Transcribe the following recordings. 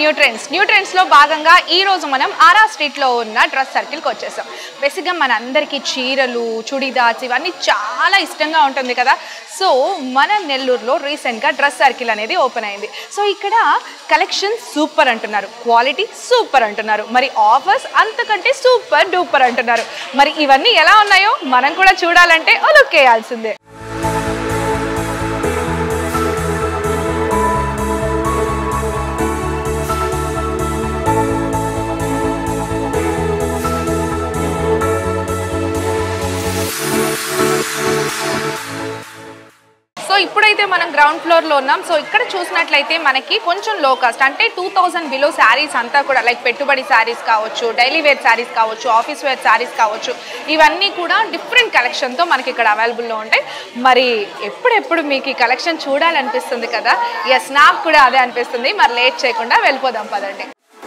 New trends new trends లో భాగంగా ఈ రోజు మనం ఆరా స్ట్రీట్ లో ఉన్న డ్రెస్ సర్కిల్ కి వచ్చేసాం బేసిక్ గా మన అందరికి చీరలు చుడిదార్స్ ఇవన్నీ చాలా ఇష్టంగా ఉంటుంది కదా సో మన నెల్లూరులో రీసెంట్ గా డ్రెస్ సర్కిల్ అనేది ఓపెన్ అయింది సో ఇక్కడ కలెక్షన్ సూపర్ అంటున్నారు క్వాలిటీ సూపర్ అంటున్నారు మరి ఆఫర్స్ అంతకంటే సూపర్ డూపర్ అంటున్నారు మరి ఇవన్నీ ఎలా ఉన్నాయో మనం కూడా చూడాలంటే ఓ లుక్ వేయాల్సిందే సో ఇప్పుడైతే మనం గ్రౌండ్ ఫ్లోర్ లో ఉన్నాం సో ఇక్కడ చూసినట్లయితే మనకి కొంచెం లో కాస్ట్ అంటే టూ థౌసండ్ బిలో శారీస్ అంతా కూడా లైక్ పెట్టుబడి శారీస్ కావచ్చు డైలీ వేర్ శారీస్ కావచ్చు ఆఫీస్ వేర్ శారీస్ కావచ్చు ఇవన్నీ కూడా డిఫరెంట్ కలెక్షన్ తో మనకి ఇక్కడ అవైలబుల్లో ఉంటాయి మరి ఎప్పుడెప్పుడు మీకు ఈ కలెక్షన్ చూడాలనిపిస్తుంది కదా ఎస్ నాకు కూడా అదే అనిపిస్తుంది మరి లేట్ చేయకుండా వెళ్ళిపోదాం పదండి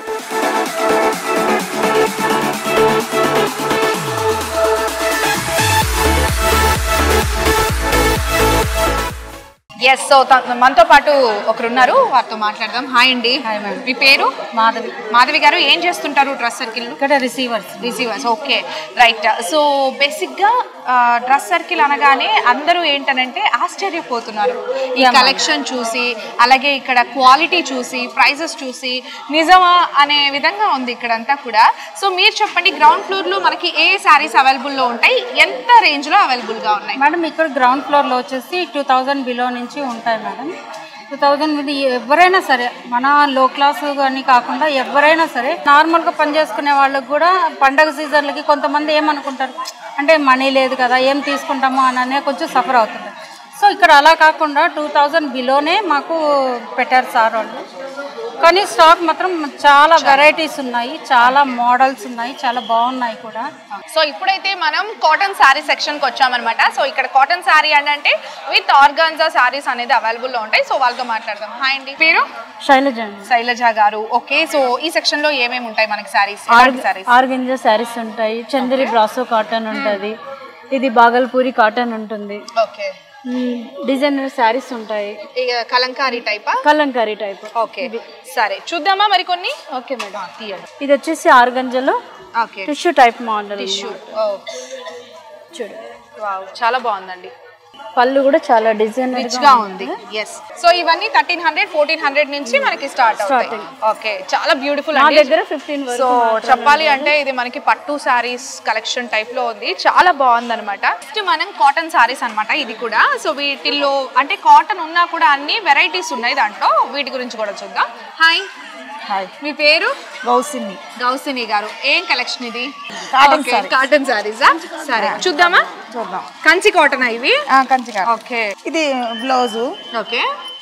ఎస్ సో మనతో పాటు ఒకరు ఉన్నారు వారితో మాట్లాడదాం హాయ్ అండి హాయ్ మేడం. మీ పేరు మాధవి మాధవి గారు ఏం చేస్తుంటారు డ్రెస్ సర్కిల్ ఇక్కడ receivers receivers okay right so బేసిక్గా డ్రెస్ సర్కిల్ అనగానే అందరూ ఏంటనంటే ఆశ్చర్యపోతున్నారు ఈ Yeah, ma'am. కలెక్షన్ చూసి అలాగే ఇక్కడ క్వాలిటీ చూసి ప్రైజెస్ చూసి నిజమా అనే విధంగా ఉంది ఇక్కడంతా కూడా సో మీరు చెప్పండి గ్రౌండ్ ఫ్లోర్లో మనకి ఏ శారీస్ అవైలబుల్లో ఉంటాయి ఎంత రేంజ్లో అవైలబుల్గా ఉన్నాయి మేడం ఇక్కడ గ్రౌండ్ ఫ్లోర్లో వచ్చేసి టూ థౌజండ్ బిలో నుంచి ఉంటాయి మేడం టూ థౌజండ్ ఇది ఎవరైనా సరే మన లో క్లాస్ కానీ కాకుండా ఎవరైనా సరే నార్మల్గా పని చేసుకునే వాళ్ళకి కూడా పండగ సీజన్లకి కొంతమంది ఏమనుకుంటారు అంటే మనీ లేదు కదా ఏం తీసుకుంటామో అని కొంచెం సఫర్ అవుతుంది సో ఇక్కడ అలా కాకుండా టూ థౌజండ్ బిలోనే మాకు పెట్టారు సార్ వాళ్ళు కానీ స్టాక్ మాత్రం చాలా వెరైటీస్ ఉన్నాయి చాలా మోడల్స్ ఉన్నాయి చాలా బాగున్నాయి కూడా సో ఇప్పుడైతే మనం కాటన్ శారీ సెక్షన్కి వచ్చామన్నమాట సో ఇక్కడ కాటన్ శారీ అని అంటే విత్ ఆర్గాన్జా శారీస్ అనేది అవైలబుల్లో ఉంటాయి సో వాళ్ళతో మాట్లాడదాం హాయ్ అండి పేరు శైలజ అండి శైలజ గారు ఓకే సో ఈ సెక్షన్ లో ఏమేమి ఉంటాయి మనకి శారీస్ శారీస్ ఆర్గంజా శారీస్ ఉంటాయి చందేరి బ్రాసో కాటన్ ఉంటుంది ఇది బాగల్పూరి కాటన్ ఉంటుంది ఓకే డిజైనర్ శారీస్ ఉంటాయి కలంకారీ టైపా కలంకారీ టైప్ ఓకే సరే చూద్దామా మరి కొన్ని ఓకే మేడం తీయండి ఇది వచ్చేసి ఆర్గంజాలో okay tissue type model tissue చూడు వావ్ చాలా బాగుందండి పళ్ళు కూడా చాలా డిజైనర్ రిచ్ గా ఉంది ఎస్ సో ఇవన్నీ థర్టీన్ హండ్రెడ్ ఫోర్టీన్ హండ్రెడ్ నుంచి మనకి స్టార్ట్ అవుతాయి Starting. ఓకే చాలా బ్యూటిఫుల్ మా అండి దగ్గర ఫిఫ్టీన్ సో చెప్పాలి అంటే ఇది మనకి పట్టు సారీస్ కలెక్షన్ టైప్ లో ఉంది చాలా బాగుంది అనమాట నెక్స్ట్ మనం కాటన్ సారీస్ అన్నమాట ఇది కూడా సో వీటిల్లో అంటే కాటన్ ఉన్నా కూడా అన్ని వెరైటీస్ ఉన్నాయి దాంట్లో వీటి గురించి కూడా చూద్దాం హాయ్ హాయ్ మీ పేరు గౌసిని గౌసిని గారు ఏం కలెక్షన్ ఇది Cotton saree. కాటన్ సారీసా సరే చూద్దామా చూద్దాం కంచి కాటన్ ఇవి కంచిగా ఓకే ఇది బ్లౌజు ఓకే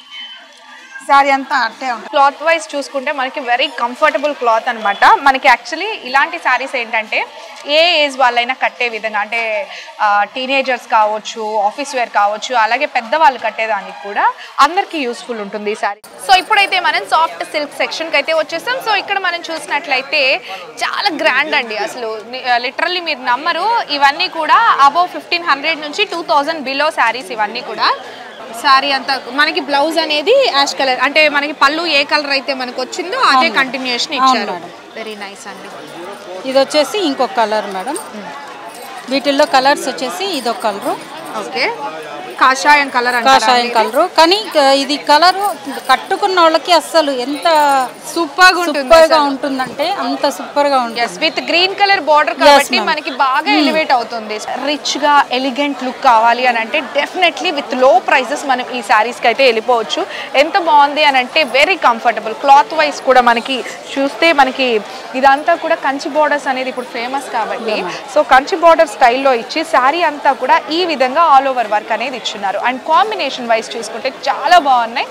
శారీ అంతా అట్టే ఉంటుంది క్లాత్ వైజ్ చూసుకుంటే మనకి వెరీ కంఫర్టబుల్ క్లాత్ అన్నమాట మనకి యాక్చువల్లీ ఇలాంటి శారీస్ ఏంటంటే ఏ ఏజ్ వాళ్ళైనా కట్టే విధంగా అంటే టీనేజర్స్ కావచ్చు ఆఫీస్ వేర్ కావచ్చు అలాగే పెద్దవాళ్ళు కట్టేదానికి కూడా అందరికీ యూస్ఫుల్ ఉంటుంది ఈ శారీ సో ఇప్పుడైతే మనం సాఫ్ట్ సిల్క్ సెక్షన్కి అయితే వచ్చేసాం సో ఇక్కడ మనం చూసినట్లయితే చాలా గ్రాండ్ అండి అసలు లిటరల్లీ మీరు నమ్మరు ఇవన్నీ కూడా అబౌవ్ ఫిఫ్టీన్ హండ్రెడ్ నుంచి టూ థౌజండ్ బిలో శారీస్ ఇవన్నీ కూడా సారీ అంతా మనకి బ్లౌజ్ అనేది యాష్ కలర్ అంటే మనకి పళ్ళు ఏ కలర్ అయితే మనకు వచ్చిందో అదే కంటిన్యూషన్ ఇచ్చారు మేడం. వెరీ నైస్ అండి ఇది వచ్చేసి ఇంకొక కలర్ మేడం వీటిల్లో కలర్స్ వచ్చేసి ఇదొక కలరు ఓకే కాషాయం కలర్ కాషాయం కలరు కానీ ఆ, ఇది కలరు కట్టుకున్న వాళ్ళకి అస్సలు ఎంత సూపర్ గా ఉంటుంది సూపర్ గా ఉంటుందంటే అంత సూపర్ గా ఉంటుంది yes with green colour border కాబట్టి ma'am. మనకి బాగా ఎలివేట్ అవుతుంది రిచ్ గా ఎలిగెంట్ లుక్ కావాలి అని అంటే డెఫినెట్లీ విత్ లో ప్రైసెస్ మనం ఈ సారీస్ కి అయితే వెళ్ళిపోవచ్చు ఎంత బాగుంది అని అంటే వెరీ కంఫర్టబుల్ క్లాత్ వైజ్ కూడా మనకి చూస్తే మనకి ఇదంతా కూడా కంచి బార్డర్స్ అనేది ఇప్పుడు ఫేమస్ కాబట్టి సో కంచి బార్డర్ స్టైల్లో ఇచ్చి శారీ అంతా కూడా ఈ విధంగా ఆల్ ఓవర్ వర్క్ అనేది ఇచ్చున్నారు అండ్ కాంబినేషన్ వైజ్ చూసుకుంటే చాలా బాగున్నాయి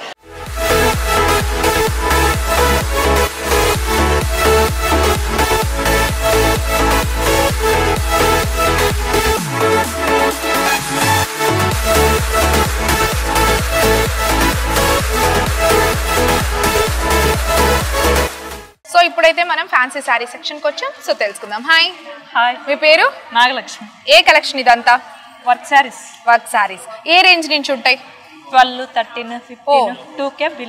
సో ఇప్పుడైతే మనం ఫ్యాన్సీ శారీ సెక్షన్కి వచ్చాం సో తెలుసుకుందాం హాయ్ హాయ్ మీ పేరు నాగలక్ష్మి ఏ కలెక్షన్ ఇదంతా వర్క్ శారీస్ వర్క్ శారీస్ ఏ రేంజ్ నుంచి ఉంటాయి twelve thirteen fifteen two K below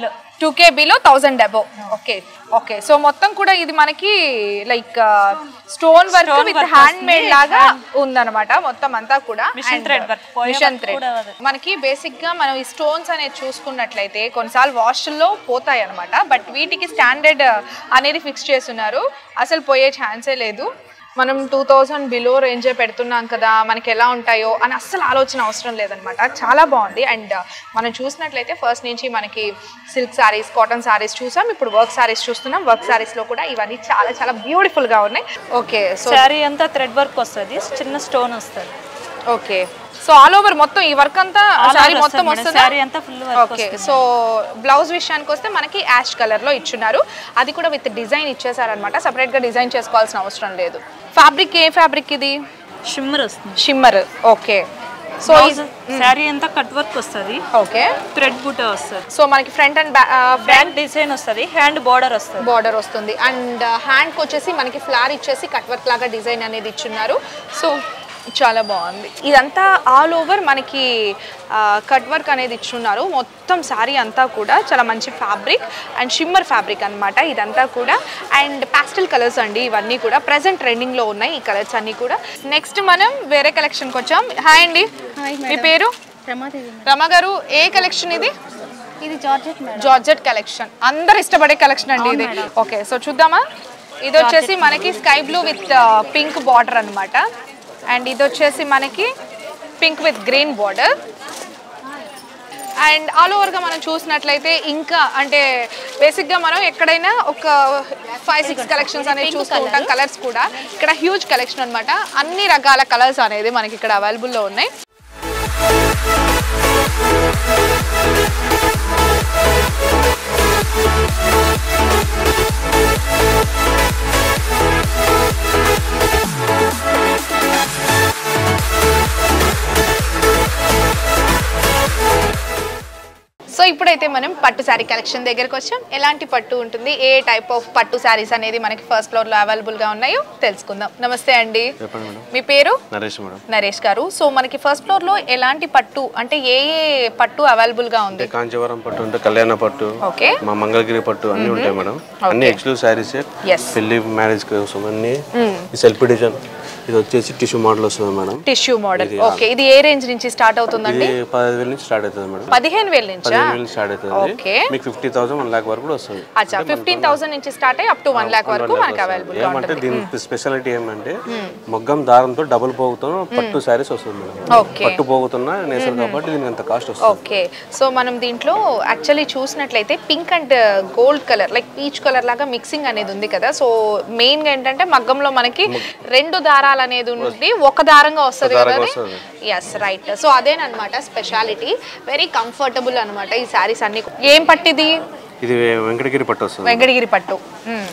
two K below thousand above okay okay so మొత్తం కూడా ఇది మనకి like stone work Stone with work hand made వస్తుంది. లాగా ఉందన్నమాట మొత్తం అంతా కూడా Mission thread work. Poya machine work thread కూడా అదే. మనకి బేసిక్ గా మనం ఈ స్టోన్స్ అనేది చూసుకున్నట్లయితే కొన్నిసార్లు వాష్లో పోతాయి అనమాట బట్ వీటికి స్టాండర్డ్ అనేది ఫిక్స్ చేస్తున్నారు అసలు పోయే ఛాన్సే లేదు మనం టూ థౌజండ్ బిలో రేంజే పెడుతున్నాం కదా మనకి ఎలా ఉంటాయో అని అస్సలు ఆలోచన అవసరం లేదనమాట చాలా బాగుంది అండ్ మనం చూసినట్లయితే ఫస్ట్ నుంచి మనకి సిల్క్ సారీస్ కాటన్ సారీస్ చూసాం ఇప్పుడు వర్క్ సారీస్ చూస్తున్నాం వర్క్ సారీస్లో కూడా ఇవన్నీ చాలా చాలా బ్యూటిఫుల్గా ఉన్నాయి ఓకే సో శారీ అంతా థ్రెడ్ వర్క్ వస్తుంది చిన్న స్టోన్ వస్తుంది ఓకే సో ఆల్ ఓవర్ మొత్తం ఈ వర్క్ అంతా All సారీ over మొత్తం వస్తుంది మేడం. వస్తుందా Saree అంతా full work ఓకే వస్తుంది. సో బ్లౌజ్ విషయానికి వస్తే మనకి యాష్ కలర్ లో ఇచ్చున్నారు అది కూడా విత్ డిజైన్ ఇచ్చేసారనమాట సపరేట్ గా డిజైన్ చేసుకోవాల్సిన అవసరం లేదు ఫ్యాబ్రిక్ ఏ ఫ్యాబ్రిక్ ఇది షిమ్మర్ వస్తుంది shimmer okay so blouse sari అంతా కట్ వర్క్ వస్తుంది ఓకే థ్రెడ్ బుట్ట వస్తుంది సో మనకి front and back back design వస్తుంది హ్యాండ్ బార్డర్ వస్తుంది బార్డర్ వస్తుంది అండ్ హ్యాండ్కి వచ్చేసి మనకి ఫ్లార్ ఇచ్చేసి కట్ వర్క్ లాగా డిజైన్ అనేది ఇచ్చున్నారు సో చాలా బాగుంది ఇదంతా ఆల్ ఓవర్ మనకి కట్ వర్క్ అనేది ఇచ్చున్నారు మొత్తం శారీ అంతా కూడా చాలా మంచి ఫ్యాబ్రిక్ అండ్ షిమ్మర్ ఫ్యాబ్రిక్ అన్నమాట ఇదంతా కూడా అండ్ పాస్టల్ కలర్స్ అండి ఇవన్నీ కూడా ప్రజెంట్ ట్రెండింగ్లో ఉన్నాయి ఈ కలర్స్ అన్నీ కూడా నెక్స్ట్ మనం వేరే కలెక్షన్కి వచ్చాం హాయ్ అండి మీ పేరు రమ గారు ఏ కలెక్షన్ ఇది ఇది జార్జెట్ జార్జెట్ కలెక్షన్ అందరు ఇష్టపడే కలెక్షన్ అండి ఇది ఓకే సో చూద్దామా ఇది వచ్చేసి మనకి sky blue with pink border అన్నమాట అండ్ ఇది వచ్చేసి మనకి pink with green border and all ఓవర్గా మనం చూసినట్లయితే ఇంకా అంటే బేసిక్గా మనం ఎక్కడైనా ఒక ఫైవ్ సిక్స్ కలెక్షన్స్ అనేది చూస్తూ ఉంటాం కలర్స్ కూడా ఇక్కడ హ్యూజ్ కలెక్షన్ అన్నమాట అన్ని రకాల కలర్స్ అనేది మనకి ఇక్కడ అవైలబుల్లో ఉన్నాయి సో ఇప్పుడైతే మనం పట్టు శారీ కలెక్షన్ దగ్గరకు వచ్చాం ఎలాంటి పట్టు ఉంటుంది ఏ టైప్ ఆఫ్ పట్టు శారీస్ అనేది మనకి ఫస్ట్ ఫ్లోర్ లో అవైలబుల్ గా ఉన్నాయో తెలుసుకుందాం నమస్తే అండి చెప్పండి మేడం మీ పేరు నరేష్ మేడం నరేష్ గారు సో మనకి ఫస్ట్ ఫ్లోర్ లో ఎలాంటి పట్టు అంటే ఏ ఏ పట్టు అవైలబుల్ గా ఉంది అంటే కాంచీవరం పట్టు ఉంటే కళ్యాణ పట్టు ఓకే మా మంగళగిరి పట్టు అన్ని ఉంటాయి మేడం అన్ని ఎక్స్క్లూజివ్ శారీస్ Yes. పెళ్లి మ్యారేజ్ కోసం అన్ని ఈ సెల్ఫ్ డిజైన్ ఇది వచ్చేసి టిష్యూ మోడల్ వస్తుంది మేడం టిష్యూ మోడల్ ఓకే ఇది ఏ రేంజ్ నుంచి స్టార్ట్ అవుతుందండి ఇది పదిహేను వేల నుంచి స్టార్ట్ అవుతుంది మేడం పదిహేను వేల నుంచా పదిహేను వేల నుంచి స్టార్ట్ అవుతుంది ఓకే మీకు ఫిఫ్టీ థౌసండ్ వన్ లాక్ వరకు కూడా వస్తుంది అచ్చా ఫిఫ్టీన్ థౌసండ్ నుంచి స్టార్ట్ అయ్యి అప్ టు వన్ లాక్ వరకు మనకి అవైలబుల్ గా ఏమంటే ఉంటుంది దీని స్పెషాలిటీ ఏమంటే మొగ్గం దారంతో డబుల్ పోగుతో పట్టు శారీస్ వస్తుంది మేడం ఓకే పట్టు పోగుతున్నా నేసారు కాబట్టి దీనికి అంత కాస్ట్ వస్తుంది ఓకే సో మనం దీంట్లో యాక్చువల్లీ చూసినట్లయితే pink and gold colour like peach colour లాగా మిక్సింగ్ అనేది ఉంది కదా సో మెయిన్ గా ఏంటంటే మగ్గంలో మనకి రెండు దారాలు అనేది ఉంది ఒక దారంగా వస్తుంది కదా దారంగా వస్తది. ఎస్ రైట్ సో అదేనమాట స్పెషాలిటీ వెరీ కంఫర్టబుల్ అన్నమాట ఈ శారీస్ అన్ని ఏం పట్టిది ఇది వెంకటగిరి పట్టు వస్తుంది వెంకటగిరి పట్టు మ్మ్.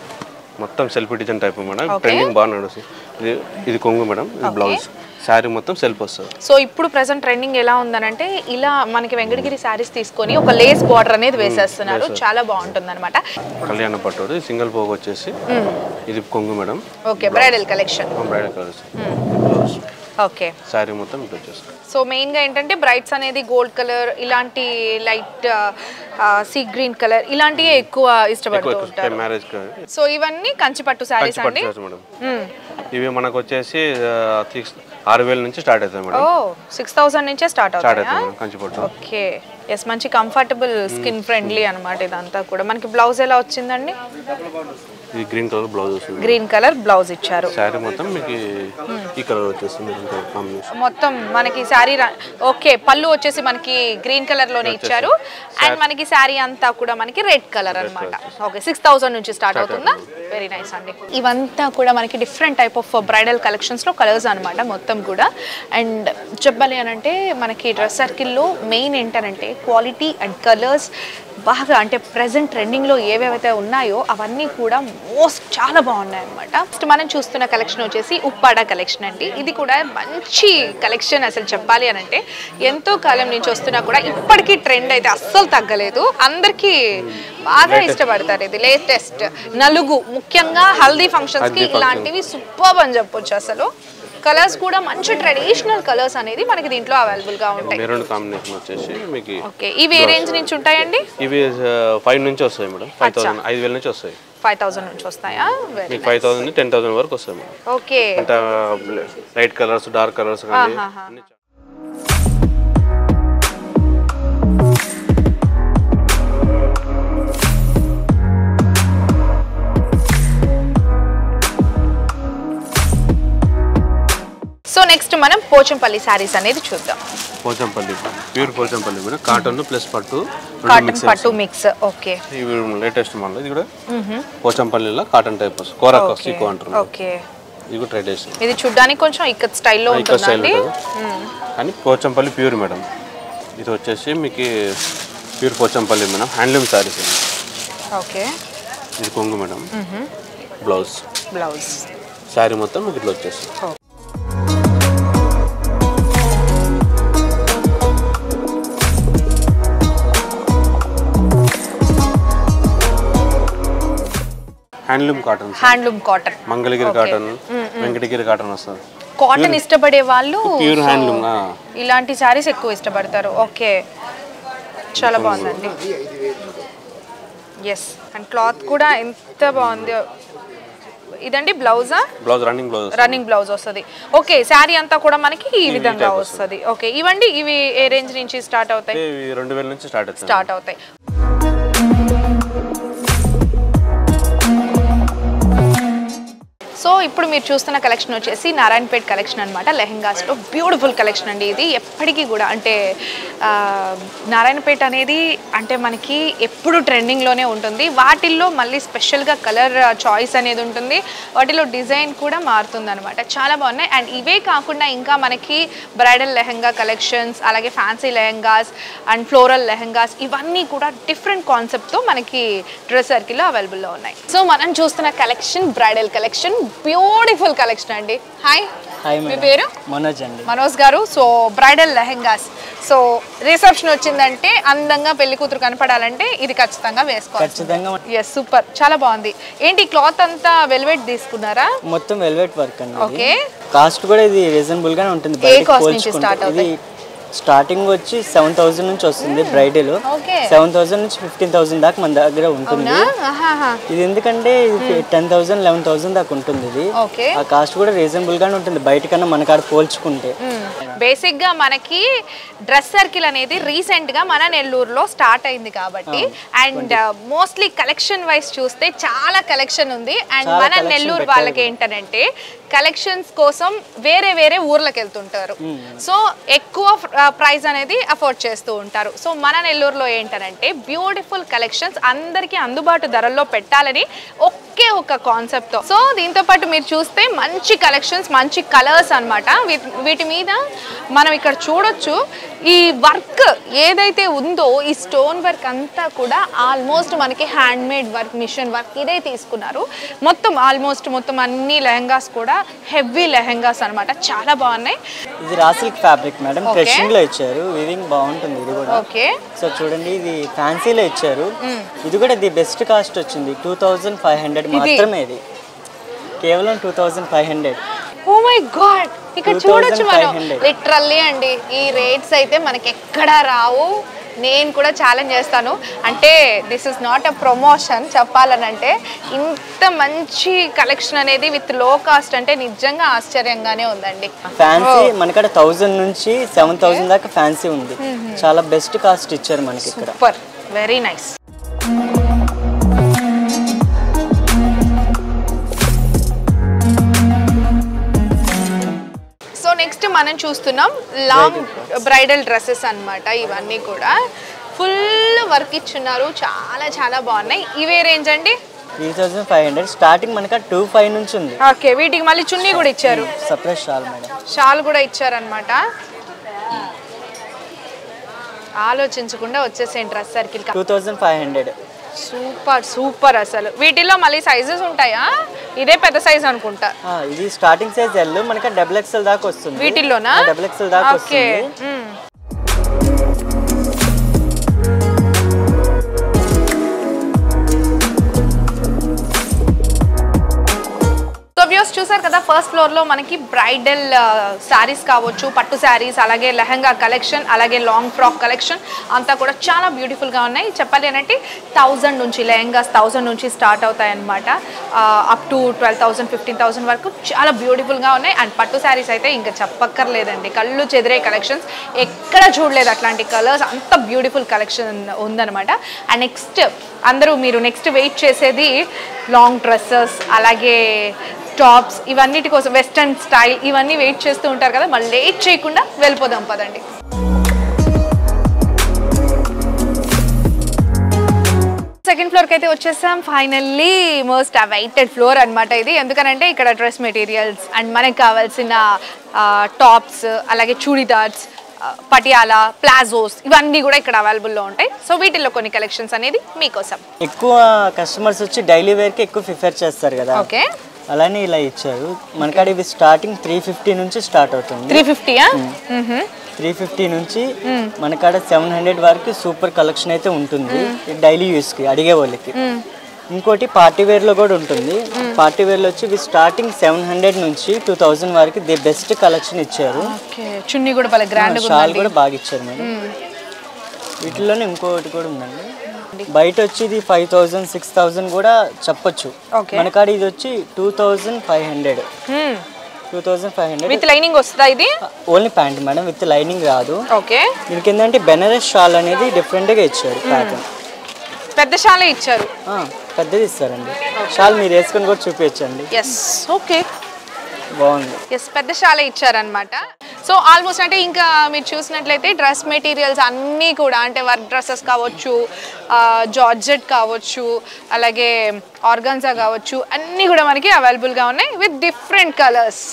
మొత్తం self design type madam Okay. Trending బాగా నడుస్తుంది ఇది ఇది కొంగు మేడం ఇది బ్లౌజ్ శారీ మొత్తం సెల్ఫ్ వస్తుంది సో ఇప్పుడు ప్రెసెంట్ ట్రెండింగ్ ఎలా ఉందనంటే ఇలా మనకి వెంకటగిరి శారీస్ తీసుకొని ఒక లేస్ బార్డర్ అనేది వేసేస్తున్నారు చాలా బాగుంటుంది అనమాట కళ్యాణ పట్టు ఇది సింగిల్ పోగు వచ్చేసి ఇది కొంగు madam okay bridal collection bridal colours blouse okay sari మొత్తం ఇటు వచ్చేస్తుంది సో మెయిన్గా ఏంటంటే బ్రైట్స్ అనేది గోల్డ్ కలర్ ఇలాంటి లైట్ సీ గ్రీన్ కలర్ ఇలాంటివి ఎక్కువ ఇష్టపడుతూ ఉంటారు మ్యారేజ్ సో ఇవన్నీ కంచిపట్టు శారీస్ కంచి అండి పట్టు మేడం ఇవి మనకు వచ్చేసి సిక్స్ ఆరు వేల నుంచి స్టార్ట్ అవుతాయి మేడం ఓ సిక్స్ థౌసండ్ నుంచే స్టార్ట్ స్టార్ట్ అవుతాయా అవుతాయి మేడం కంచి పట్టు ఓకే ఎస్ మంచి కంఫర్టబుల్ స్కిన్ ఫ్రెండ్లీ అన్నమాట ఇదంతా కూడా మనకి బ్లౌజ్ ఎలా వచ్చిందండి ఇది గ్రీన్ కలర్ బ్లౌజ్ వస్తుంది గ్రీన్ కలర్ బ్లౌజ్ ఇచ్చారు శారీ మొత్తం మీకు ఈ కలర్ వచ్చేస్తుంది గ్రీన్ కలర్ కాంబినేషన్ మొత్తం మనకి శారీ ఓకే పళ్ళు వచ్చేసి మనకి గ్రీన్ కలర్ లోనే ఇచ్చారు అండ్ మనకి శారీ అంతా కూడా మనకి రెడ్ కలర్ అన్నమాట ఓకే సిక్స్ థౌసండ్ నుంచి స్టార్ట్ అవుతుందా వెరీ నైస్ అండి ఇవంతా కూడా మనకి different type of bridal collections లో కలర్స్ అన్నమాట మొత్తం కూడా అండ్ చెప్పాలి అని అంటే మనకి డ్రెస్ సర్కిల్లో మెయిన్ ఏంటనంటే క్వాలిటీ అండ్ కలర్స్ బాగా అంటే ప్రజెంట్ ట్రెండింగ్లో ఏవేవైతే ఉన్నాయో అవన్నీ కూడా మోస్ట్ చాలా బాగున్నాయి అనమాట ఫస్ట్ మనం చూస్తున్న కలెక్షన్ వచ్చేసి ఉప్పాడ కలెక్షన్ అండి ఇది కూడా మంచి కలెక్షన్ అసలు చెప్పాలి అని అంటే ఎంతో కాలం నుంచి వస్తున్నా కూడా ఇప్పటికీ ట్రెండ్ అయితే అస్సలు తగ్గలేదు అందరికీ బాగా ఇష్టపడతారు ఇది లేటెస్ట్ నలుగు ముఖ్యంగా హల్దీ ఫంక్షన్స్ కి హల్దీ function. ఇలాంటివి సూపర్ అని చెప్పొచ్చు అసలు కలర్స్ కూడా మంచి ట్రెడిషనల్ కలర్స్ అనేది మనకి దీంట్లో అవైలబుల్ గా ఉంటాయి మెరూన్ కాంబినేషన్ వచ్చేసి మీకు ఓకే ఇవి ఏ రేంజ్ నుంచి ఉంటాయండి ఇవి ఫైవ్ నుంచి వస్తాయి మేడం ఫైవ్ థౌసండ్ ఐదు వేల నుంచి వస్తాయి ఫైవ్ థౌసండ్ నుంచి వస్తాయా వెరీ మీకు ఫైవ్ థౌసండ్ నుంచి టెన్ థౌసండ్ వరకు వస్తాయి మేడం ఓకే అంటే లైట్ కలర్స్ డార్క్ కలర్స్ కానీ ఆహాహా. అన్ని చా- సో నెక్స్ట్ మనం పోచంపల్లి శారీస్ అనేది చూద్దాం Pochampally pure Pochampally madam cotton plus పట్టు రెండు కాటన్ mix పట్టు మిక్స్ ఓకే ఇవి లేటెస్ట్ మోడల్ ఇది కూడా పోచంపల్లిలో కాటన్ టైప్ వస్తుంది కోరక్ సీకో అంటారు ఓకే ఇది కూడా ట్రెడిషన్ ఇది చూడ్డానికి కొంచెం ఇక్కత్ స్టైల్లో ఇక్కడ స్టైల్ ఉంటుందండి ఉంటుంది కానీ పోచంపల్లి ప్యూర్ మేడం ఇది వచ్చేసి మీకు pure Pochampally madam handloom saris అండి ఓకే ఇది కొంగు మేడం బ్లౌజ్ బ్లౌజ్ శారీ మొత్తం మీకు ఇట్లా వచ్చేసి handloom cotton handloom cotton Mangalagiri cotton Venkatagiri cotton వస్తుంది కాటన్ ఇష్టపడే వాళ్ళు ప్యూర్ so, హ్యాండ్లూమ్ ఇలాంటి శారీస్ ఎక్కువ ఇష్టపడతారు ఓకే చాలా బాగుందండి ఎస్ అండ్ క్లాత్ కూడా ఎంత బాగుంది ఇదండి బ్లౌజా blouse running blouse running blouse వస్తుంది ఓకే శారీ అంతా కూడా మనకి ఈ విధంగా వస్తుంది ఓకే ఇవండి ఇవి ఏ రేంజ్ నుంచి స్టార్ట్ అవుతాయి ఇవి రెండు వేల నుంచి స్టార్ట్ అవుతుంది స్టార్ట్ అవుతాయి సో ఇప్పుడు మీరు చూస్తున్న కలెక్షన్ వచ్చేసి నారాయణపేట్ కలెక్షన్ అనమాట లెహెంగాస్లో బ్యూటిఫుల్ కలెక్షన్ అండి ఇది ఎప్పటికీ కూడా అంటే ఆ, నారాయణపేట్ అనేది అంటే మనకి ఎప్పుడు ట్రెండింగ్లోనే ఉంటుంది వాటిల్లో మళ్ళీ స్పెషల్గా కలర్ చాయిస్ అనేది ఉంటుంది వాటిలో డిజైన్ కూడా మారుతుంది అనమాట చాలా బాగున్నాయి అండ్ ఇవే కాకుండా ఇంకా మనకి బ్రైడల్ లెహెంగా కలెక్షన్స్ అలాగే fancy lehengas and floral lehengas ఇవన్నీ కూడా డిఫరెంట్ కాన్సెప్ట్తో మనకి డ్రెస్ సర్కిల్లో అవైలబుల్లో ఉన్నాయి సో మనం చూస్తున్న collection bridal collection beautiful collection అండి హాయ్ హాయ్ మీ మేడం పేరు మనోజ్ అండి మనోజ్ గారు so bridal lehengas so reception వచ్చిందంటే అందంగా పెళ్లి కూతురు కనపడాలంటే ఇది ఖచ్చితంగా వేసుకోవాలి ఖచ్చితంగా ఎస్ సూపర్ చాలా బాగుంది ఏంటి క్లాత్ అంతా వెల్వెట్ తీసుకున్నారా మొత్తం వెల్వెట్ వర్క్ అండి ఇది. ఓకే కాస్ట్ కూడా ఇది రీజనబుల్ గానే ఉంటుంది ఏ బయటకి కాస్ట్ నుంచి పోల్చుకుంటే start ఇది స్టార్టింగ్ వచ్చి సెవెన్ థౌసండ్ నుంచి వస్తుంది బ్రైడల్ ఓకే సెవెన్ థౌసండ్ నుంచి ఫిఫ్టీన్ థౌసండ్ దాకా మన దగ్గర ఉంటుంది అవునా ఆహాహా. ఇది ఎందుకంటే ఇది టెన్ థౌసండ్ లెవెన్ థౌసండ్ దాకా ఉంటుంది ఇది ఓకే ఆ కాస్ట్ కూడా రీజనబుల్ గానే ఉంటుంది బయటకన్నా మన కాడ పోల్చుకుంటే బేసిక్ గా మనకి డ్రెస్ సర్కిల్ అనేది రీసెంట్ గా మన నెల్లూరులో స్టార్ట్ అయింది కాబట్టి అండ్ మోస్ట్లీ కలెక్షన్ వైస్ చూస్తే చాలా కలెక్షన్ ఉంది అండ్ చాలా మన collection నెల్లూరు పెట్టారు. వాళ్ళకి ఏంటంటే కలెక్షన్స్ కోసం వేరే వేరే ఊర్లకు వెళ్తుంటారు సో ఎక్కువ ప్రైస్ అనేది అఫోర్డ్ చేస్తూ ఉంటారు సో మన నెల్లూరులో ఏంటనంటే బ్యూటిఫుల్ కలెక్షన్స్ అందరికీ అందుబాటు ధరల్లో పెట్టాలని ఒకే ఒక కాన్సెప్ట్తో సో దీంతో పాటు మీరు చూస్తే మంచి కలెక్షన్స్ మంచి కలర్స్ అనమాట వీటి మీద మనం ఇక్కడ చూడొచ్చు ఈ వర్క్ ఏదైతే ఉందో ఈ స్టోన్ వర్క్ అంతా కూడా ఆల్మోస్ట్ మనకి hand made work machine work ఇదే తీసుకున్నారు మొత్తం ఆల్మోస్ట్ మొత్తం అన్ని లెహంగాస్ కూడా హెవీ లెహంగాస్ అన్నమాట చాలా బాగున్నాయి ఇది raw silk fabric madam Okay. Crushing లో ఇచ్చారు వివింగ్ బాగుంటుంది ఇది కూడా ఓకే సో చూడండి ఇది ఫ్యాన్సీలో ఇచ్చారు ఇది కూడా ది బెస్ట్ కాస్ట్ వచ్చింది టూ థౌజండ్ ఫైవ్ హండ్రెడ్ మాత్రమే ఇది కేవలం two thousand five hundred oh my god ఇక్కడ చూడొచ్చు మనం 2500. లిటరల్లీ అండి ఈ రేట్స్ అయితే మనకి ఎక్కడా రావు నేను కూడా ఛాలెంజ్ చేస్తాను అంటే this is not a promotion చెప్పాలనంటే ఇంత మంచి కలెక్షన్ అనేది విత్ లో కాస్ట్ అంటే నిజంగా ఆశ్చర్యంగానే ఉందండి ఫ్యాన్సీ మనకడ థౌజండ్ నుంచి సెవెన్ థౌజండ్ దాకా ఫ్యాన్సీ ఉంది చాలా బెస్ట్ కాస్ట్ ఇచ్చారు మనకి ఇక్కడ super very nice so next మనం చూస్తున్నాం లాంగ్ బ్రైడల్ డ్రెస్సెస్ అన్నమాట ఇవన్నీ కూడా ఫుల్ వర్క్ ఇచ్చున్నారు చాలా చాలా బాగున్నాయి ఇవే రేంజ్ అండి three thousand five hundred starting మనకి టూ ఫైవ్ నుంచి ఉంది ఓకే వీటికి మళ్ళీ చున్నీ కూడా ఇచ్చారు సపరేట్ షాల్ మేడం షాల్ కూడా ఇచ్చారనమాట ఆలోచించకుండా వచ్చేసేయండి dress circle two thousand five hundred super super అసలు వీటిల్లో మళ్ళీ సైజెస్ ఉంటాయా ఇదే పెద్ద సైజ్ అనుకుంటా ఇది స్టార్టింగ్ సైజ్ ఎల్ మనకి డబుల్ ఎక్స్ఎల్ దాకా వస్తుంది వీటిల్లోనా డబుల్ ఎక్స్ఎల్ దాకా ఓకే వస్తుంది సో సో వ్యూస్ చూసారు కదా ఫస్ట్ ఫ్లోర్లో మనకి బ్రైడల్ శారీస్ కావచ్చు పట్టు శారీస్ అలాగే లెహంగా కలెక్షన్ అలాగే లాంగ్ ఫ్రాక్ కలెక్షన్ అంతా కూడా చాలా బ్యూటిఫుల్గా ఉన్నాయి చెప్పాలి అంటే థౌజండ్ నుంచి లెహంగాస్ థౌజండ్ నుంచి స్టార్ట్ అవుతాయి అనమాట up to twelve thousand fifteen thousand వరకు చాలా బ్యూటిఫుల్గా ఉన్నాయి అండ్ పట్టు శారీస్ అయితే ఇంకా చెప్పక్కర్లేదండి కళ్ళు చెదిరే కలెక్షన్స్ ఎక్కడ చూడలేదు అట్లాంటి కలర్స్ అంత బ్యూటిఫుల్ కలెక్షన్ ఉందన్నమాట అండ్ నెక్స్ట్ అందరూ మీరు నెక్స్ట్ వెయిట్ చేసేది లాంగ్ డ్రెస్సెస్ అలాగే టాప్స్ ఇవన్నిటి కోసం వెస్ట్రన్ స్టైల్ ఇవన్నీ వెయిట్ చేస్తూ ఉంటారు కదా మళ్ళీ లేట్ చేయకుండా వెళ్ళిపోదాం పదండి సెకండ్ ఫ్లోర్కి అయితే వచ్చేసాం ఫైనల్లీ మోస్ట్ అవైటెడ్ ఫ్లోర్ అన్నమాట ఇది ఎందుకనంటే ఇక్కడ డ్రెస్ మెటీరియల్స్ అండ్ మనకు కావాల్సిన టాప్స్ అలాగే చూడిదార్స్ పటియాలా ప్లాజోస్ ఇవన్నీ కూడా ఇక్కడ అవైలబుల్లో ఉంటాయి సో వీటిల్లో కొన్ని కలెక్షన్స్ అనేది మీకోసం ఎక్కువ కస్టమర్స్ వచ్చి డైలీ వేర్కి ఎక్కువ ప్రిఫర్ చేస్తారు కదా ఓకే అలానే ఇలా ఇచ్చారు మనకాడ ఇవి స్టార్టింగ్ త్రీ ఫిఫ్టీ నుంచి స్టార్ట్ అవుతుంది త్రీ ఫిఫ్టీయా త్రీ ఫిఫ్టీ నుంచి మనకాడ సెవెన్ హండ్రెడ్ వరకు సూపర్ కలెక్షన్ అయితే ఉంటుంది డైలీ యూస్కి అడిగే వాళ్ళకి ఇంకోటి పార్టీ వేర్లో కూడా ఉంటుంది పార్టీ వేర్లో వచ్చి ఇవి స్టార్టింగ్ సెవెన్ హండ్రెడ్ నుంచి టూ థౌజండ్ వరకు ది బెస్ట్ కలెక్షన్ ఇచ్చారు ఓకే చున్నీ కూడా భలే గ్రాండ్గా షాల్ కూడా బాగా ఇచ్చారు మేడం వీటిలోనే ఇంకోటి కూడా ఉందండి బయట వచ్చి ఇది ఫైవ్ థౌజండ్ సిక్స్ థౌజండ్ కూడా చెప్పొచ్చు Okay. మనకాడ ఇది వచ్చి two thousand five hundred two thousand five hundred with lining వస్తుందా ఇది only pant madam with lining రాదు ఓకే దీనికి ఏంటంటే బెనరస్ షాల్ అనేది డిఫరెంట్గా ఇచ్చారు ప్యాటర్న్ పెద్ద షాలే ఇచ్చారు పెద్దది ఇస్తారండి షాల్ మీరు వేసుకొని కూడా చూపించండి ఎస్ ఓకే బాగుంది ఎస్ పెద్ద షాలే ఇచ్చారనమాట సో ఆల్మోస్ట్ అంటే ఇంకా మీరు చూసినట్లయితే డ్రెస్ మెటీరియల్స్ అన్నీ కూడా అంటే వర్క్ డ్రెస్సెస్ కావచ్చు జార్జెట్ కావచ్చు అలాగే ఆర్గన్జా కావచ్చు అన్నీ కూడా మనకి అవైలబుల్గా ఉన్నాయి విత్ డిఫరెంట్ కలర్స్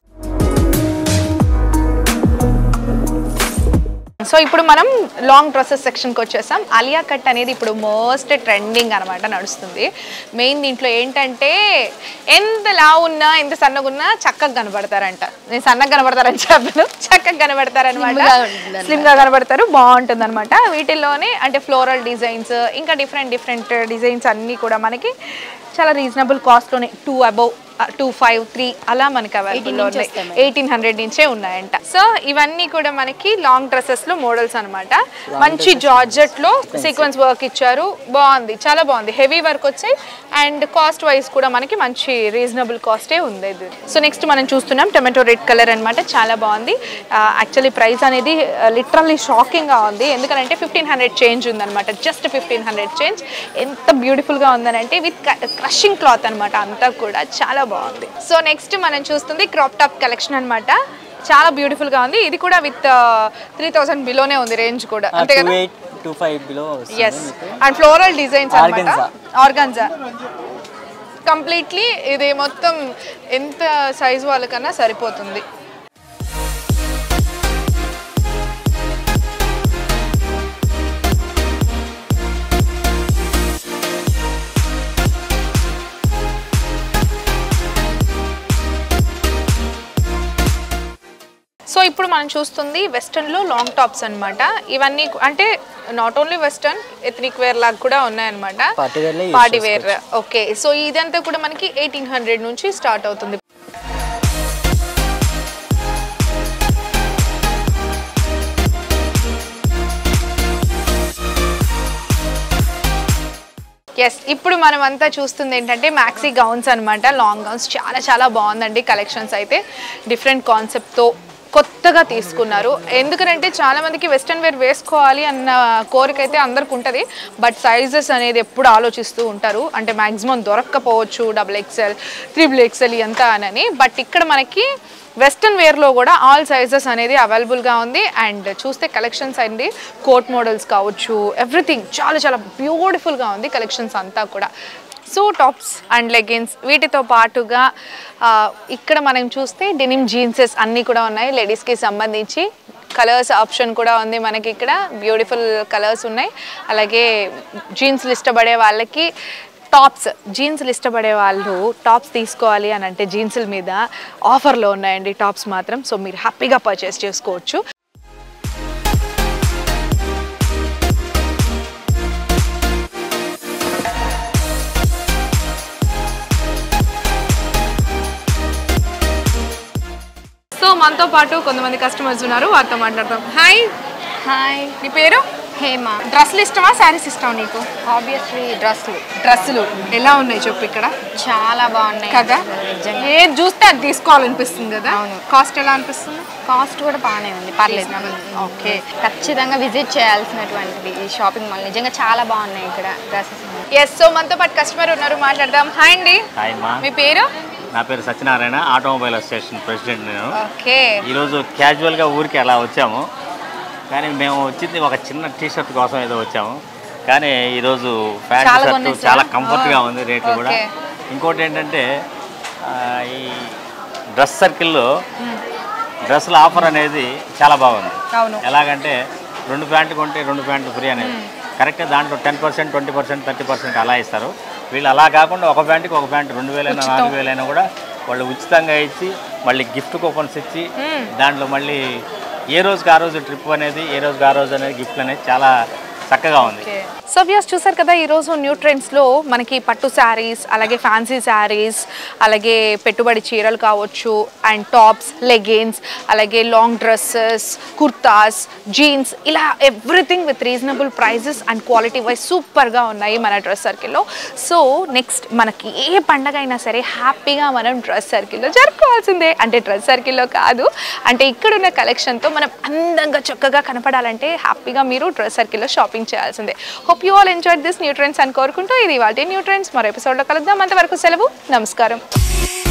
సో ఇప్పుడు మనం లాంగ్ డ్రెస్సెస్ సెక్షన్కి వచ్చేసాం అలియా కట్ అనేది ఇప్పుడు మోస్ట్ ట్రెండింగ్ అనమాట నడుస్తుంది మెయిన్ దీంట్లో ఏంటంటే ఎంత లావు ఉన్నా ఎంత సన్నగా ఉన్నా చక్కగా కనబడతారంట నేను సన్నగా కనబడతారని చెప్పను చక్కగా కనబడతారనమాట స్లిమ్గా కనబడతారు బాగుంటుంది అనమాట వీటిల్లోనే అంటే ఫ్లోరల్ డిజైన్స్ ఇంకా డిఫరెంట్ డిఫరెంట్ డిజైన్స్ అన్నీ కూడా మనకి చాలా రీజనబుల్ కాస్ట్లోనే two above two five three అలా మనకి అవైలబుల్లో ఉన్నాయి ఎయిటీన్ హండ్రెడ్ నుంచే ఉన్నాయంట సో ఇవన్నీ కూడా మనకి లాంగ్ డ్రెస్సెస్ లో మోడల్స్ అనమాట మంచి జార్జెట్ లో సీక్వెన్స్ వర్క్ ఇచ్చారు బాగుంది చాలా బాగుంది హెవీ వర్క్ వచ్చాయి అండ్ కాస్ట్ వైజ్ కూడా మనకి మంచి రీజనబుల్ కాస్టే ఉంది ఇది సో నెక్స్ట్ మనం చూస్తున్నాం టొమాటో రెడ్ కలర్ అన్నమాట చాలా బాగుంది యాక్చువల్లీ ప్రైస్ అనేది లిటరల్లీ షాకింగ్ గా ఉంది ఎందుకంటే ఫిఫ్టీన్ హండ్రెడ్ చేంజ్ ఉందన్నమాట జస్ట్ ఫిఫ్టీన్ హండ్రెడ్ చేంజ్ ఎంత బ్యూటిఫుల్ గా ఉందనంటే విత్ క్రషింగ్ క్లాత్ అన్నమాట అంతా కూడా చాలా బాగుంది సో నెక్స్ట్ మనం చూస్తుంది క్రాప్ టాప్ కలెక్షన్ అన్నమాట చాలా బ్యూటిఫుల్ గా ఉంది ఇది కూడా విత్ త్రీ థౌసండ్ బిలోనే ఉంది రేంజ్ కూడా అంతే టూ కదా eight two five below yes and floral designs అన్నమాట Organza. ఆర్గన్జా కంప్లీట్లీ ఇది మొత్తం ఎంత సైజ్ వాళ్ళకన్నా సరిపోతుంది సో ఇప్పుడు మనం చూస్తుంది వెస్టర్న్లో లాంగ్ టాప్స్ అన్నమాట ఇవన్నీ కు- అంటే not only western ethnic wear లాగా కూడా ఉన్నాయన్నమాట పార్టీ వేర్లో use party wear okay so ఇదంతా కూడా మనకి ఎయిటీన్ హండ్రెడ్ నుంచి స్టార్ట్ అవుతుంది ఎస్ ఇప్పుడు మనం అంతా చూస్తుంది ఏంటంటే మ్యాక్సీ గౌన్స్ అన్నమాట లాంగ్ గౌన్స్ చాలా చాలా బాగుందండి కలెక్షన్స్ అయితే డిఫరెంట్ కాన్సెప్ట్తో కొత్తగా తీసుకున్నారు ఎందుకంటే చాలా మందికి వెస్ట్రన్ వేర్ వేసుకోవాలి అన్న కోరిక అయితే అందరికి ఉంటుంది బట్ సైజెస్ అనేది ఎప్పుడు ఆలోచిస్తూ ఉంటారు అంటే మ్యాక్సిమం దొరక్కపోవచ్చు డబుల్ ఎక్స్ఎల్ త్రిబుల్ ఎక్స్ఎల్ ఇదంతా అని బట్ ఇక్కడ మనకి వెస్ట్రన్ వేర్లో కూడా ఆల్ సైజెస్ అనేది అవైలబుల్గా ఉంది అండ్ చూస్తే కలెక్షన్స్ అండి కోట్ మోడల్స్ కావచ్చు ఎవ్రీథింగ్ చాలా చాలా బ్యూటిఫుల్గా ఉంది కలెక్షన్స్ అంతా కూడా సో టాప్స్ అండ్ లెగిన్స్ వీటితో పాటుగా ఆ, ఇక్కడ మనం చూస్తే డెనిమ్ జీన్సెస్ అన్నీ కూడా ఉన్నాయి లేడీస్కి సంబంధించి కలర్స్ ఆప్షన్ కూడా ఉంది మనకి ఇక్కడ బ్యూటిఫుల్ కలర్స్ ఉన్నాయి అలాగే జీన్స్లు ఇష్టపడే వాళ్ళకి టాప్స్ జీన్స్లు ఇష్టపడే వాళ్ళు టాప్స్ తీసుకోవాలి అని అంటే జీన్స్ల మీద ఆఫర్లో ఉన్నాయండి టాప్స్ మాత్రం సో మీరు హ్యాపీగా పర్చేస్ చేసుకోవచ్చు మనతో పాటు కొంతమంది కస్టమర్స్ ఉన్నారు వారితో మాట్లాడదాం హాయ్ హాయ్ నీ పేరు హేమ డ్రెస్సులు ఇష్టమా శారీస్ ఇష్టమా నీకు ఆబ్వియస్లీ డ్రెస్సులు డ్రెస్సులు ఎలా ఉన్నాయి చెప్పు ఇక్కడ చాలా బాగున్నాయి కదా నిజంగా ఏది చూస్తే అది తీసుకోవాలనిపిస్తుంది కదా అవును. కాస్ట్ ఎలా అనిపిస్తుంది కాస్ట్ కూడా బాగానే ఉంది పర్లేదు ఓకే ఖచ్చితంగా విజిట్ చేయాల్సినటువంటిది ఈ షాపింగ్ మాల్ నిజంగా చాలా బాగున్నాయి ఇక్కడ డ్రెస్సెస్ ఎస్ సో మనతో పాటు కస్టమర్ ఉన్నారు మాట్లాడదాం హాయ్ అండి హాయ్ అమ్మా మీ పేరు నా పేరు సత్యనారాయణ ఆటోమొబైల్ అసోసియేషన్ ప్రెసిడెంట్ నేను ఓకే ఈరోజు క్యాజువల్గా ఊరికి అలా వచ్చాము కానీ మేము వచ్చింది ఒక చిన్న టీ షర్ట్ కోసం ఏదో వచ్చాము కానీ ఈరోజు ప్యాంట్ చాలా షర్ట్ కొనేసారా? చాలా కంఫర్ట్గా ఉంది రేట్లు కూడా ఓకే. ఇంకోటి ఏంటంటే ఆ, ఈ డ్రెస్ సర్కిల్లో డ్రెస్సుల ఆఫర్ అనేది చాలా బాగుంది అవును ఎలాగంటే రెండు ప్యాంట్లు కొంటే రెండు ప్యాంట్లు ఫ్రీ అనేది కరెక్ట్గా దాంట్లో ten percent twenty percent thirty percent అలా ఇస్తారు వీళ్ళు అలా కాకుండా ఒక ప్యాంట్కి ఒక ప్యాంట్ రెండు వేలైనా నాలుగు వేలైనా కూడా వాళ్ళు ఉచితంగా ఇచ్చి మళ్ళీ గిఫ్ట్ కూపన్స్ ఇచ్చి దాంట్లో మళ్ళీ ఏ రోజుకి ఆ రోజు ట్రిప్ అనేది ఏ రోజుకి ఆ రోజు అనేది గిఫ్ట్ అనేది చాలా చక్కగా ఉంది సో వ్యూస్ చూసారు కదా ఈరోజు న్యూ ట్రెండ్స్లో మనకి పట్టు శారీస్ అలాగే ఫ్యాన్సీ శారీస్ అలాగే పెట్టుబడి చీరలు కావచ్చు అండ్ టాప్స్ లెగిన్స్ అలాగే లాంగ్ డ్రెస్సెస్ కుర్తాస్ జీన్స్ ఇలా everything with reasonable prices and quality wise సూపర్గా ఉన్నాయి మన డ్రెస్ సర్కిల్లో సో నెక్స్ట్ మనకి ఏ పండగ అయినా సరే హ్యాపీగా మనం డ్రెస్ సర్కిల్లో జరుపుకోవాల్సిందే అంటే డ్రెస్ సర్కిల్లో కాదు అంటే ఇక్కడున్న కలెక్షన్తో మనం అందంగా చక్కగా కనపడాలంటే హ్యాపీగా మీరు డ్రెస్ సర్కిల్లో షాపింగ్ చేయాల్సిందే hope you all enjoy this new trends అని కోరుకుంటూ ఇది వాటి న్యూ ట్రెండ్స్ మరో ఎపిసోడ్లో కలుద్దాం అంతవరకు సెలవు నమస్కారం